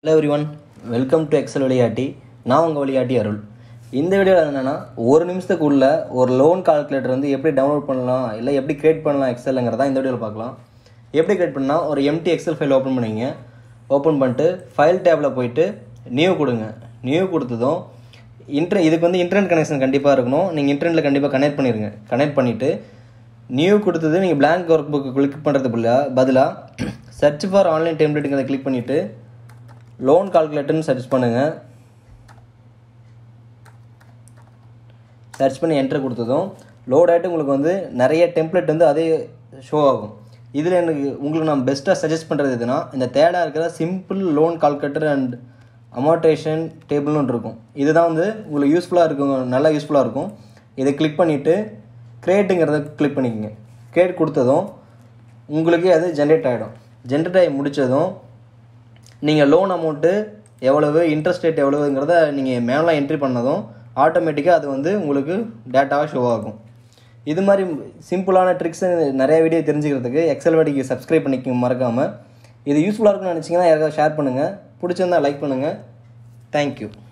hello everyone welcome to excel விளையாட்டி நான் உங்கள் விளையாட்டி அருள் இந்த வீடியோவில் என்னென்னா ஒரு நிமிஷத்துக்குள்ள ஒரு லோன் கால்குலேட்டர் வந்து எப்படி டவுன்லோட் பண்ணலாம் இல்லை எப்படி கிரியேட் பண்ணலாம் எக்ஸலுங்கிறதா இந்த வீடியோவில் பார்க்கலாம் எப்படி கிரியேட் பண்ணால் ஒரு எம்டி எக்ஸல் ஃபைல் ஓப்பன் பண்ணிங்க ஓப்பன் பண்ணிட்டு ஃபைல் டேபில் போயிட்டு நியூ கொடுங்க நியூ கொடுத்ததும் இன்டர் இதுக்கு வந்து இன்டர்நெட் கனெக்ஷன் கண்டிப்பாக இருக்கணும் நீங்கள் இன்டர்நெட்டில் கண்டிப்பாக கனெக்ட் பண்ணிடுங்க கனெக்ட் பண்ணிவிட்டு நியூ கொடுத்தது நீங்கள் blank ஒர்க் புக்கு கிளிக் பண்ணுறதுக்கு பதிலாக சர்ச் ஃபார் ஆன்லைன் டெம்ப்ளேட்டுங்கிறத கிளிக் பண்ணிவிட்டு லோன் கால்குலேட்டர்னு சர்ச் பண்ணுங்கள் சர்ச் பண்ணி என்ட்ரு கொடுத்ததும் லோட் ஆகிட்டு உங்களுக்கு வந்து நிறைய டெம்ப்ளேட் வந்து அதே ஷோ ஆகும் இதில் எனக்கு உங்களுக்கு நான் பெஸ்ட்டாக சஜஸ்ட் பண்ணுறது எதுனா இந்த தேடாக இருக்கிற simple loan calculator and amortization டேபிள்னு ஒன்று இருக்கும் இதுதான் வந்து உங்களுக்கு யூஸ்ஃபுல்லாக இருக்கும் நல்லா யூஸ்ஃபுல்லாக இருக்கும் இதை கிளிக் பண்ணிவிட்டு கிரியேட்டுங்கிறத கிளிக் பண்ணிக்கோங்க கிரியேட் கொடுத்ததும் உங்களுக்கு அது ஜென்ரேட் ஆகிடும் ஜென்ரேட் ஆகி முடித்ததும் நீங்கள் லோன் அமௌண்ட்டு எவ்வளவு இன்ட்ரெஸ்ட் ரேட் எவ்வளவுங்கிறத நீங்கள் மேலாக என்ட்ரி பண்ணதும் ஆட்டோமேட்டிக்காக அது வந்து உங்களுக்கு டேட்டாவாக ஷோ ஆகும் இது மாதிரி சிம்பிளான ட்ரிக்ஸ் நிறைய வீடியோ தெரிஞ்சுக்கிறதுக்கு எக்ஸல் வாடிக்கு சப்ஸ்கிரைப் பண்ணிக்க மறக்காமல் இது யூஸ்ஃபுல்லாக இருக்கும்னு நினச்சிங்கன்னா யாருக்காவது ஷேர் பண்ணுங்கள் பிடிச்சிருந்தா லைக் பண்ணுங்கள் தேங்க்யூ